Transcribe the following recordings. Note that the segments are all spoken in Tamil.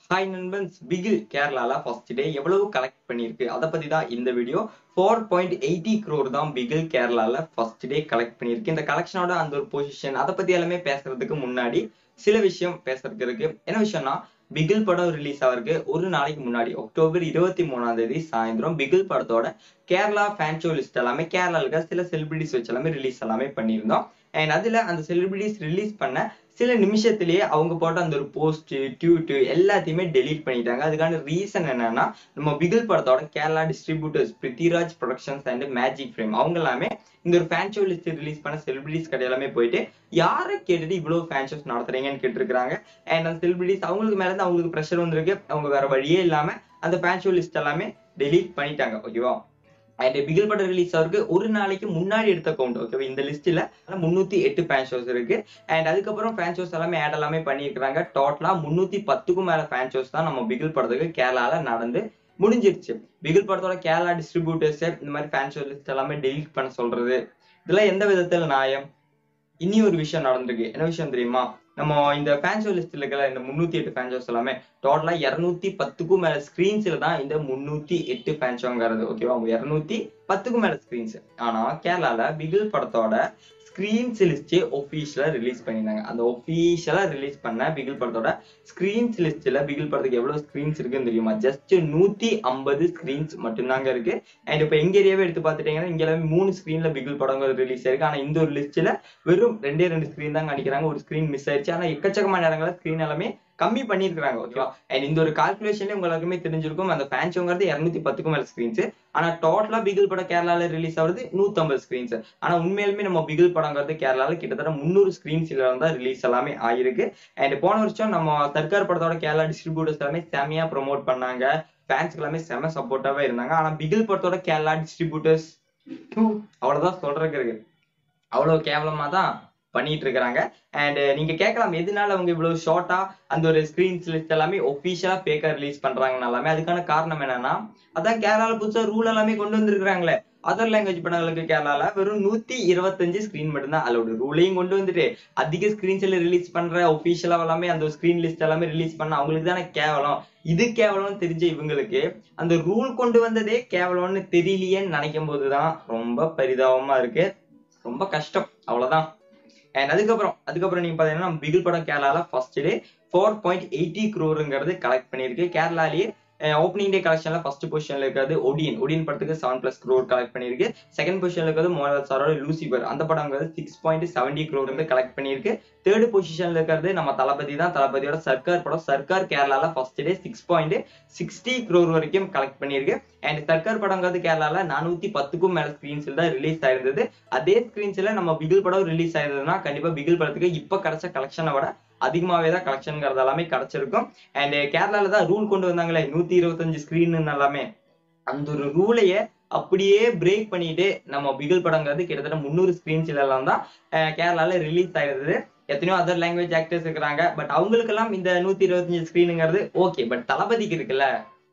ஹாய் நண்பன்ஸ் பிகில் கேரளால ஃபர்ஸ்ட் டே எவ்வளவு கலெக்ட் பண்ணியிருக்கு அதை பத்தி தான் இந்த video four point eighty crore தான் பிகில் கேரளால ஃபர்ஸ்ட் டே கலெக்ட் பண்ணியிருக்கு இந்த கலெக்ஷனோட அந்த ஒரு பொசிஷன் அதை பத்தி எல்லாமே பேசுறதுக்கு முன்னாடி சில விஷயம் பேசுறதுக்கு இருக்கு என்ன விஷயம்னா பிகில் படம் ரிலீஸ் ஆகிறதுக்கு ஒரு நாளைக்கு முன்னாடி அக்டோபர் இருபத்தி மூணாம் தேதி சாயந்தரம் பிகில் படத்தோட கேரளா ஃபேன் ஷோ லிஸ்ட் எல்லாமே கேரளால இருக்க சில செலிபிரிட்டிஸ் வச்சு எல்லாமே ரிலீஸ் எல்லாமே பண்ணியிருந்தோம் அண்ட் அதுல அந்த செலிபிரிட்டிஸ் ரிலீஸ் பண்ண சில நிமிஷத்திலேயே அவங்க போட்ட அந்த ஒரு போஸ்ட் டியூட் எல்லாத்தையுமே டெலீட் பண்ணிட்டாங்க அதுக்கான ரீசன் என்னன்னா நம்ம பிகில் படத்தோட Kerala distributors Prithviraj productions and magic frame அவங்க எல்லாமே இந்த ஒரு ஃபேன் ஷோ லிஸ்ட் ரிலீஸ் பண்ண செலிபிரிட்டிஸ் கடை எல்லாமே போயிட்டு யாரை கேட்டுட்டு இவ்வளவு ஃபேன் ஷோஸ் நடத்துறீங்கன்னு கேட்டிருக்காங்க அண்ட் அந்த செலிபிரிட்டிஸ் அவங்களுக்கு மேல இருந்து அவங்களுக்கு ப்ரெஷர் வந்திருக்கு அவங்க வேற வழியே இல்லாம அந்த ஃபேன் ஷோ லிஸ்ட் எல்லாமே டெலீட் பண்ணிட்டாங்க ஓகேவா அண்ட் பிகில் படம் ரிலீஸ் ஆகுறதுக்கு ஒரு நாளைக்கு முன்னாடி எடுத்த கவுண்ட் ஓகேவா இந்த லிஸ்ட்ல முன்னூத்தி எட்டு ஃபேன் ஷோஸ் இருக்கு அண்ட் அதுக்கப்புறம் ஃபேன் ஷோஸ் எல்லாமே ஆட் எல்லாமே பண்ணியிருக்காங்க டோட்டலா முன்னூத்தி பத்துக்கும் மேல ஃபேன் ஷோஸ் தான் நம்ம பிகில் படத்துக்கு கேரளால நடந்து முடிஞ்சிருச்சு பிகில் படத்தோட கேரளா டிஸ்ட்ரிபியூட்டர்ஸ் இந்த மாதிரி ஃபேன் ஷோ லிஸ்ட் எல்லாமே டெலிட் பண்ண சொல்றது இதெல்லாம் எந்த விதத்தில் நியாயம் இனி ஒரு விஷயம் நடந்திருக்கு என்ன விஷயம் தெரியுமா நம்ம இந்த ஃபேன் ஷோ லிஸ்ட்ல இருக்கிற இந்த முன்னூத்தி எட்டு ஃபேன் ஷோஸ் எல்லாமே டோட்டலா இருநூத்தி பத்துக்கும் மேல ஸ்கிரீன்ஸ்ல தான் இந்த முன்னூத்தி எட்டு ஃபேன் ஷோங்கிறது ஓகேவா இருநூத்தி பத்துக்கும் மேல ஸ்கிரீன்ஸ் ஆனா கேரளால பிகில் படத்தோட ஸ்கிரீன்ஸ் லிஸ்டே ஒஃபீஷியலா ரிலீஸ் பண்ணியிருந்தாங்க அந்த ஒஃபீஷியலா ரிலீஸ் பண்ண பிகில் படத்தோட ஸ்கிரீன்ஸ் லிஸ்ட்ல பிகில் படத்துக்கு எவ்வளவு ஸ்கிரீன்ஸ் இருக்குன்னு தெரியுமா ஜஸ்ட் நூத்தி ஐம்பது ஸ்கிரீன்ஸ் மட்டும்தாங்க இருக்கு அண்ட் இப்போ எங்க ஏரியாவே எடுத்து பார்த்துட்டீங்கன்னா இங்க எல்லாமே மூணு ஸ்கிரீன்ல பிகில் படங்கள் ரிலீஸ் ஆயிருக்கு ஆனா இந்த ஒரு லிஸ்ட்ல வெறும் ரெண்டே ரெண்டு ஸ்கிரீன் தான் காணிக்கிறாங்க ஒரு ஸ்கிரீன் மிஸ் ஆயிடுச்சு ஆனா எக்கச்சக்கமான இடங்கள ஸ்கிரீன் எல்லாமே கம்மி பண்ணிருக்காங்க ஓகேவா அண்ட் இந்த ஒரு கால்குலேஷன்ல உங்களுக்கு தெரிஞ்சிருக்கும் அந்த ஃபேன் ஷோங்கிறது இருநூத்தி பத்துக்கும் மேல ஸ்கிரீன்ஸ் ஆனா டோட்டலா பிகில் படம் கேரளால ரிலீஸ் ஆகுது நூத்தம்பது ஸ்கிரீன்ஸ் ஆனா உண்மையிலுமே நம்ம பிகில் படங்கிறது கேரளால கிட்டத்தட்ட முந்நூறு ஸ்கிரீன்ஸ்ல இருந்தா ரிலீஸ் எல்லாமே ஆயிருக்கு அண்ட் போன வருஷம் நம்ம சர்க்கார் படத்தோட கேரளா டிஸ்ட்ரிபியூட்டர்ஸ் எல்லாமே செமையா ப்ரொமோட் பண்ணாங்க ஃபேன்ஸ்க்கு எல்லாமே செம சப்போர்ட்டாவே இருந்தாங்க ஆனா பிகில் படத்தோட கேரளா டிஸ்ட்ரிபியூட்டர்ஸ் அவ்வளவுதான் சொல்றதுக்கு இருக்கு அவ்வளவு கேவலமா தான் பண்ணிட்டு இருக்காங்க அண்ட் நீங்க கேட்கலாம் எதனால அவங்க இவ்வளவு ஷார்ட்டா அந்த ஒரு ஸ்கிரீன்ஸ் லிஸ்ட் எல்லாமே ஒபிஷியலா பேக்கா ரிலீஸ் பண்றாங்க எல்லாமே அதுக்கான காரணம் என்னன்னா அதான் கேரளால புதுசா ரூல் எல்லாமே கொண்டு வந்திருக்காங்களே அதர் லாங்குவேஜ் படங்களுக்கு கேரளால வெறும் நூத்தி இருபத்தஞ்சு ஸ்கிரீன் மட்டும்தான் அலோடு ரூலையும் கொண்டு வந்துட்டு அதிக ஸ்கிரீன்ஸ்ல ரிலீஸ் பண்ற ஒபிஷியலா எல்லாமே அந்த ஸ்கிரீன் லிஸ்ட் எல்லாமே ரிலீஸ் பண்ண அவங்களுக்கு தானே கேவலம் இது கேவலம்னு தெரிஞ்ச இவங்களுக்கு அந்த ரூல் கொண்டு வந்ததே கேவலம்னு தெரியலையேன்னு நினைக்கும் போதுதான் ரொம்ப பரிதாபமா இருக்கு ரொம்ப கஷ்டம் அவ்வளவுதான் அண்ட் அதுக்கப்புறம் அதுக்கப்புறம் நீங்க பாத்தீங்கன்னா பிகில் படம் கேரளால first day four point eighty க்ரோருங்கிறது கலெக்ட் பண்ணிருக்கு கேரளாலேயே ஓப்பனிங் டே கலெக்ஷன்ல ஃபர்ஸ்ட் பொசிஷன்ல இருக்கிறது ஒடியன் ஒடியன் படத்துக்கு செவன் பிளஸ் க்ரோர் கலெக்ட் பண்ணிருக்கு செகண்ட் பொசிஷன்ல இருக்கிறது மோகன்லால் சாரோட லூசிபர் அந்த படங்கிறது சிக்ஸ் பாயிண்ட் செவன்டி க்ரோர் வந்து கலெக்ட் பண்ணிருக்கு தேர்ட் பொசிஷன்ல இருக்கிறது நம்ம தளபதி தான் தளபதியோட சர்க்கார் படம் சர்க்கார் கேரளால first day six point sixty crore வரைக்கும் கலெக்ட் பண்ணிருக்கு அண்ட் சர்க்கார் படங்கிறது கேரளால நானூத்தி பத்துக்கும் மேல ஸ்கிரீன்ஸ்ல தான் ரிலீஸ் ஆயிருந்தது அதே ஸ்கிரீன்ஸ்ல நம்ம பிகில் படம் ரிலீஸ் ஆயிருந்ததுன்னா கண்டிப்பா பிகில் படத்துக்கு இப்ப கிடைச்ச கலெக்ஷனை விட அதிகமாவே தான் கலெக்ஷன்ங்கிறது எல்லாமே கிடைச்சிருக்கும் அண்ட் கேரளால தான் ரூல் கொண்டு வந்தாங்களே நூத்தி இருபத்தஞ்சு ஸ்கிரீன் எல்லாமே அந்த ஒரு ரூலைய அப்படியே பிரேக் பண்ணிட்டு நம்ம பிகில் படங்கிறது கிட்டத்தட்ட முந்நூறு ஸ்கிரீன்ஸ்ல எல்லாம் தான் கேரளால ரிலீஸ் ஆயிருந்தது எத்தனையோ அதர் லாங்குவேஜ் ஆக்டர்ஸ் இருக்கிறாங்க பட் அவங்களுக்கெல்லாம் இந்த நூத்தி இருபத்தஞ்சு ஸ்கிரீனுங்கிறது ஓகே பட் தளபதிக்கு இருக்குல்ல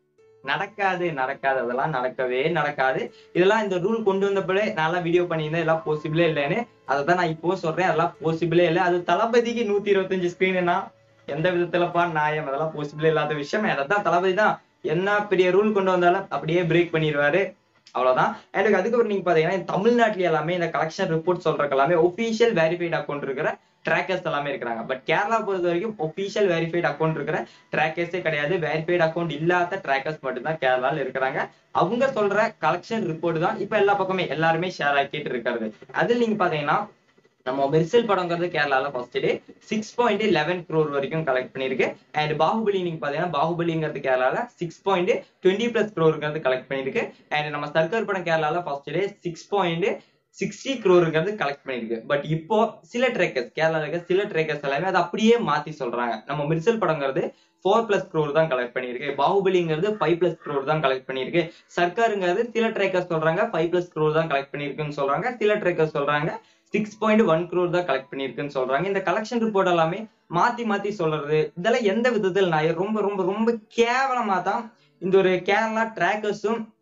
நடக்காது நடக்காது அதெல்லாம் நடக்கவே நடக்காது இதெல்லாம் இந்த ரூல் கொண்டு வந்தப்பவே நான் வீடியோ பண்ணியிருந்தேன் இதெல்லாம் பாசிபிளே இல்லைன்னு அதை தான் நான் இப்போ சொல்றேன் அதெல்லாம் பாசிபிளே இல்லை அது தளபதிக்கு நூத்தி இருபத்தஞ்சு ஸ்கிரீனுனா எந்த விதத்துலப்பா நியாயம் அதெல்லாம் பாசிபிளே இல்லாத விஷயம் அதான் தளபதி தான் என்ன பெரிய ரூல் கொண்டு வந்தாலும் அப்படியே பிரேக் பண்ணிடுவாரு அவ்வளவுதான் எனக்கு அதுக்கப்புறம் நீங்க பாத்தீங்கன்னா தமிழ்நாட்டுல எல்லாமே இந்த கலெக்ஷன் ரிப்போர்ட் சொல்றதுக்கு எல்லாமே ஒபிஷியல் வெரிஃபைட் அக்கௌண்ட் இருக்கிற ட்ராக்கர்ஸ் எல்லாமே இருக்கிறாங்க பட் கேரளா பொறுத்த வரைக்கும் ஒபிஷியல் வெரிஃபைட் அக்கௌண்ட் இருக்கிற ட்ராக்கர்ஸே கிடையாது வெரிஃபைட் அக்கௌண்ட் இல்லாத ட்ராக்கர்ஸ் மட்டும்தான் கேரளால இருக்கிறாங்க அவங்க சொல்ற கலெக்ஷன் ரிப்போர்ட் தான் இப்ப எல்லா பக்கமே எல்லாருமே ஷேர் ஆக்கிட்டு இருக்காரு அதில் நீங்க பாத்தீங்கன்னா நம்ம மெர்சல் படங்கிறது கேரளால first day six point eleven crore வரைக்கும் கலெக்ட் பண்ணிருக்கு அண்ட் பாகுபலி நீங்க பாத்தீங்கன்னா பாகுபலிங்கிறது கேரளால சிக்ஸ் பாயிண்ட் டுவெண்ட்டி பிளஸ் க்ரோருங்கிறது கலெக்ட் பண்ணிருக்கு அண்ட் நம்ம சர்க்கார் படம் கேரளால first day six point sixty க்ரோருங்கிறது கலெக்ட் பண்ணிருக்கு பட் இப்போ சில ட்ரேக்கர்ஸ் கேரளால இருக்க சில ட்ரேக்கர்ஸ் எல்லாமே அதை அப்படியே மாத்தி சொல்றாங்க நம்ம மிர்சல் படங்கிறது ஃபோர் பிளஸ் க்ரோர் தான் கலெக்ட் பண்ணிருக்கு பாகுபலிங்கிறது ஃபைவ் பிளஸ் க்ரோர் தான் கலெக்ட் பண்ணிருக்கு சர்க்காருங்கிறது சில ட்ரேக்கர்ஸ் சொல்றாங்க ஃபைவ் பிளஸ் க்ரோர் தான் கலெக்ட் பண்ணிருக்குன்னு சொல்றாங்க சில ட்ரேக்கர்ஸ் சொல்றாங்க சிக்ஸ் பாயிண்ட் ஒன் க்ரோர் தான் கலெக்ட் பண்ணிருக்குன்னு சொல்றாங்க இந்த கலெக்ஷன் ரிப்போர்ட் எல்லாமே மாத்தி மாத்தி சொல்றது இதெல்லாம் எந்த விதத்தில் நான் ரொம்ப ரொம்ப ரொம்ப கேவலமா தான் இந்த ஒரு கேரளா ட்ராக்கர்ஸும்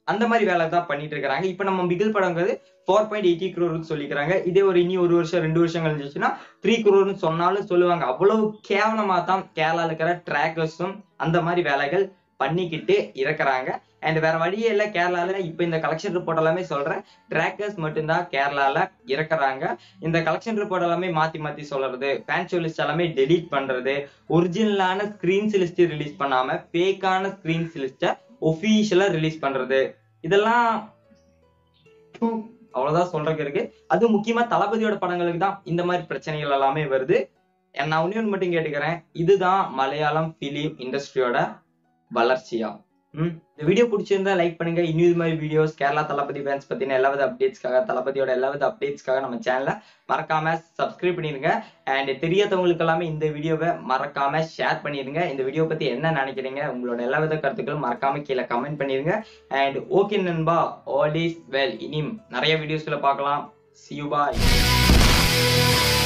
அந்த மாதிரி வேலை தான் பண்ணிட்டு இருக்காங்க இப்போ நம்ம பிகில் படங்கிறது ஃபோர் பாயிண்ட் எயிட்டி க்ரோர்னு சொல்லிக்கிறாங்க இதே ஒரு இனி ஒரு வருஷம் ரெண்டு வருஷம் கழிஞ்சிச்சுன்னா த்ரீ க்ரோர்னு சொன்னாலும் சொல்லுவாங்க அவ்வளவு கேவலமா தான் கேரளால இருக்கிற ட்ராக்கர்ஸும் அந்த மாதிரி வேலைகள் பண்ணிக்கிட்டு இருக்கிறாங்க அண்ட் வேற வழியே இல்லை கேரளால இப்போ இந்த கலெக்ஷன் ரிப்போர்ட் எல்லாமே சொல்றேன் ட்ராக்கர்ஸ் மட்டும்தான் கேரளால இருக்கிறாங்க இந்த கலெக்ஷன் ரிப்போர்ட் எல்லாமே மாத்தி மாத்தி சொல்றது ஃபேன்ஷோ லிஸ்ட் எல்லாமே டெலீட் பண்றது ஒரிஜினலான ஸ்கிரீன்ஸ் லிஸ்ட் ரிலீஸ் பண்ணாம ஃபேக்கான ஸ்கிரீன்ஸ் லிஸ்ட்டை ஒஃபீஷியலா ரிலீஸ் பண்றது இதெல்லாம் ஹு, அவ்வளவுதான் சொல்றதுக்கு இருக்கு அது முக்கியமா தளபதியோட படங்களுக்கு தான் இந்த மாதிரி பிரச்சனைகள் எல்லாமே வருது நான் ஒண்ணே ஒன்று மட்டும் கேட்டுக்கிறேன் இதுதான் மலையாளம் பிலிம் இண்டஸ்ட்ரியோட வளர்ச்சியா ம் இந்த வீடியோ பிடிச்சிருந்தா லைக் பண்ணுங்க இன்னும் இது மாதிரி வீடியோஸ் கேரளா தளபதி ஃபேன்ஸ் பத்தின எல்லாவித அப்டேட்ஸ்க்காக தளபதியோட எல்லாவித அப்டேட்ஸ்க்காக நம்ம சேனலை மறக்காம சப்ஸ்கிரைப் பண்ணிருங்க அண்ட் தெரியாதவங்களுக்கு எல்லாமே இந்த வீடியோவை மறக்காம ஷேர் பண்ணிருங்க இந்த வீடியோ பத்தி என்ன நினைக்கிறீங்க உங்களோட எல்லாவித கருத்துக்களும் மறக்காம கீழே கமெண்ட் பண்ணிருங்க அண்ட் ஓகே நண்பா ஆல் இஸ் வெல் இனி நிறைய வீடியோஸ்ல பார்க்கலாம் see you bye